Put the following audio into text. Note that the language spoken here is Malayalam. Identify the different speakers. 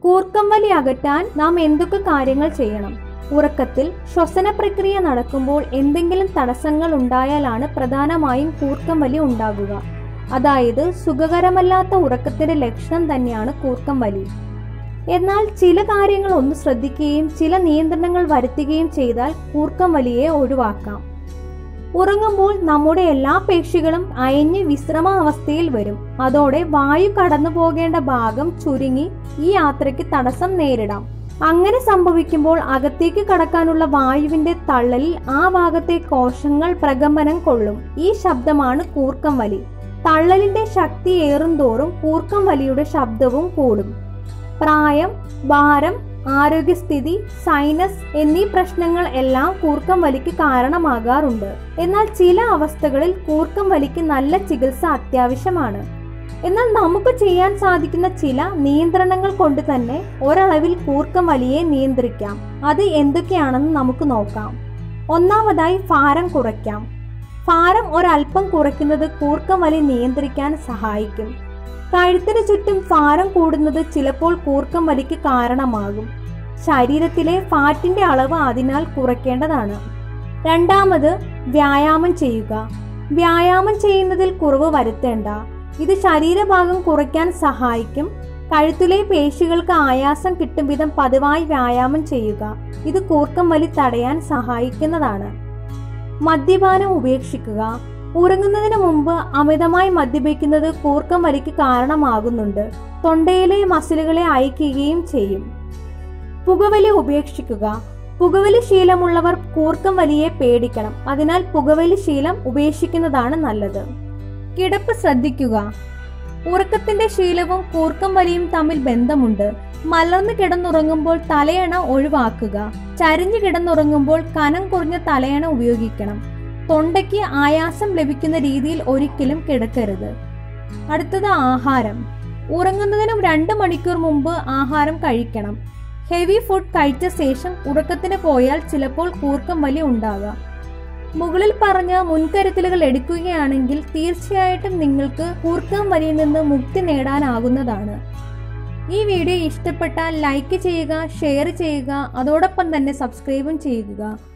Speaker 1: കൂർക്കം വലി അകറ്റാൻ നാം എന്തൊക്കെ കാര്യങ്ങൾ ചെയ്യണം ഉറക്കത്തിൽ ശ്വസന പ്രക്രിയ നടക്കുമ്പോൾ എന്തെങ്കിലും തടസ്സങ്ങൾ ഉണ്ടായാലാണ് പ്രധാനമായും കൂർക്കം വലി ഉണ്ടാകുക അതായത് സുഖകരമല്ലാത്ത ഉറക്കത്തിന്റെ ലക്ഷണം തന്നെയാണ് കൂർക്കം വലി എന്നാൽ ചില കാര്യങ്ങൾ ഒന്ന് ശ്രദ്ധിക്കുകയും ചില നിയന്ത്രണങ്ങൾ വരുത്തുകയും ചെയ്താൽ കൂർക്കം വലിയെ ഒഴിവാക്കാം ഉറങ്ങുമ്പോൾ നമ്മുടെ എല്ലാ പേശികളും അയഞ്ഞ് വിശ്രമ അവസ്ഥയിൽ വരും അതോടെ വായു കടന്നു പോകേണ്ട ഭാഗം ചുരുങ്ങി ഈ യാത്രയ്ക്ക് തടസ്സം നേരിടാം അങ്ങനെ സംഭവിക്കുമ്പോൾ അകത്തേക്ക് കടക്കാനുള്ള വായുവിന്റെ തള്ളലിൽ ആ ഭാഗത്തെ കോശങ്ങൾ പ്രകമ്പനം കൊള്ളും ഈ ശബ്ദമാണ് കൂർക്കം വലി തള്ളലിന്റെ ശക്തി ഏറുംതോറും കൂർക്കം വലിയുടെ ശബ്ദവും കൂടും പ്രായം ഭാരം ആരോഗ്യസ്ഥിതി സൈനസ് എന്നീ പ്രശ്നങ്ങൾ എല്ലാം കൂർക്കം വലിക്ക് കാരണമാകാറുണ്ട് എന്നാൽ ചില അവസ്ഥകളിൽ കൂർക്കം വലിക്ക് നല്ല ചികിത്സ അത്യാവശ്യമാണ് എന്നാൽ നമുക്ക് ചെയ്യാൻ സാധിക്കുന്ന ചില നിയന്ത്രണങ്ങൾ കൊണ്ട് തന്നെ ഒരളവിൽ കൂർക്കം വലിയെ നിയന്ത്രിക്കാം അത് എന്തൊക്കെയാണെന്ന് നമുക്ക് നോക്കാം ഒന്നാമതായി ഭാരം കുറയ്ക്കാം ഭാരം ഒരല്പം കുറയ്ക്കുന്നത് കൂർക്കം വലി നിയന്ത്രിക്കാൻ സഹായിക്കും കഴുത്തിന് ചുറ്റും ഭാരം കൂടുന്നത് ചിലപ്പോൾ കൂർക്കം വലിക്ക് കാരണമാകും ശരീരത്തിലെ ഫാറ്റിന്റെ അളവ് അതിനാൽ കുറയ്ക്കേണ്ടതാണ് രണ്ടാമത് വ്യായാമം ചെയ്യുക വ്യായാമം ചെയ്യുന്നതിൽ കുറവ് വരുത്തേണ്ട ഇത് ശരീരഭാഗം കുറയ്ക്കാൻ സഹായിക്കും കഴുത്തിലെ പേശികൾക്ക് ആയാസം കിട്ടും വിധം പതിവായി വ്യായാമം ചെയ്യുക ഇത് കൂർക്കം വലി തടയാൻ സഹായിക്കുന്നതാണ് മദ്യപാനം ഉപേക്ഷിക്കുക ഉറങ്ങുന്നതിന് മുമ്പ് അമിതമായി മദ്യപിക്കുന്നത് കൂർക്കം വലിക്ക് കാരണമാകുന്നുണ്ട് തൊണ്ടയിലെ മസിലുകളെ അയക്കുകയും ചെയ്യും പുകവലി ഉപേക്ഷിക്കുക പുകവലി ശീലമുള്ളവർ കൂർക്കം വലിയെ പേടിക്കണം അതിനാൽ പുകവലി ശീലം ഉപേക്ഷിക്കുന്നതാണ് നല്ലത് കിടപ്പ് ശ്രദ്ധിക്കുക ഉറക്കത്തിന്റെ ശീലവും കൂർക്കം വലിയും തമ്മിൽ ബന്ധമുണ്ട് മലർന്നു കിടന്നുറങ്ങുമ്പോൾ തലയണ ഒഴിവാക്കുക ചരിഞ്ഞു കിടന്നുറങ്ങുമ്പോൾ കനം കുറഞ്ഞ തലയണ ഉപയോഗിക്കണം തൊണ്ടയ്ക്ക് ആയാസം ലഭിക്കുന്ന രീതിയിൽ ഒരിക്കലും കിടക്കരുത് അടുത്തത് ആഹാരം ഉറങ്ങുന്നതിനും രണ്ട് മണിക്കൂർ മുമ്പ് ആഹാരം കഴിക്കണം ഹെവി ഫുഡ് കഴിച്ച ശേഷം ഉറക്കത്തിന് പോയാൽ ചിലപ്പോൾ കൂർക്കം വലി ഉണ്ടാകാം മുകളിൽ പറഞ്ഞ മുൻകരുതലുകൾ എടുക്കുകയാണെങ്കിൽ തീർച്ചയായിട്ടും നിങ്ങൾക്ക് കൂർക്കം വലിയിൽ നിന്ന് മുക്തി നേടാനാകുന്നതാണ് ഈ വീഡിയോ ഇഷ്ടപ്പെട്ടാൽ ലൈക്ക് ചെയ്യുക ഷെയർ ചെയ്യുക അതോടൊപ്പം തന്നെ സബ്സ്ക്രൈബും ചെയ്യുക